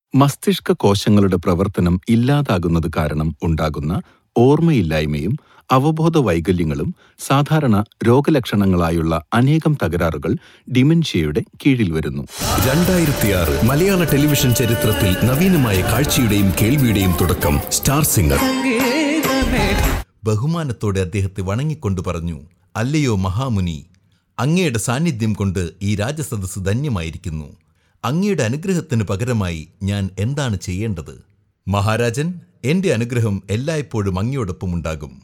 മസ്തിഷ്ക കോശങ്ങളുടെ പ്രവർത്തനം ഇല്ലാതാകുന്നത് കാരണം ഉണ്ടാകുന്ന ഓർമ്മയില്ലായ്മയും അവബോധ വൈകല്യങ്ങളും സാധാരണ രോഗലക്ഷണങ്ങളായുള്ള അനേകം തകരാറുകൾ ഡിമെൻഷ്യയുടെ കീഴിൽ വരുന്നു രണ്ടായിരത്തിയാറ് മലയാള ടെലിവിഷൻ ചരിത്രത്തിൽ നവീനമായ കാഴ്ചയുടെയും കേൾവിയുടെയും തുടക്കം സ്റ്റാർ സിംഗർ ബഹുമാനത്തോടെ അദ്ദേഹത്തെ വണങ്ങിക്കൊണ്ട് പറഞ്ഞു അല്ലയോ മഹാമുനി അങ്ങയുടെ സാന്നിധ്യം കൊണ്ട് ഈ രാജസദസ് ധന്യമായിരിക്കുന്നു അങ്ങയുടെ അനുഗ്രഹത്തിന് പകരമായി ഞാൻ എന്താണ് ചെയ്യേണ്ടത് മഹാരാജൻ എന്റെ അനുഗ്രഹം എല്ലായ്പ്പോഴും അങ്ങയോടൊപ്പം ഉണ്ടാകും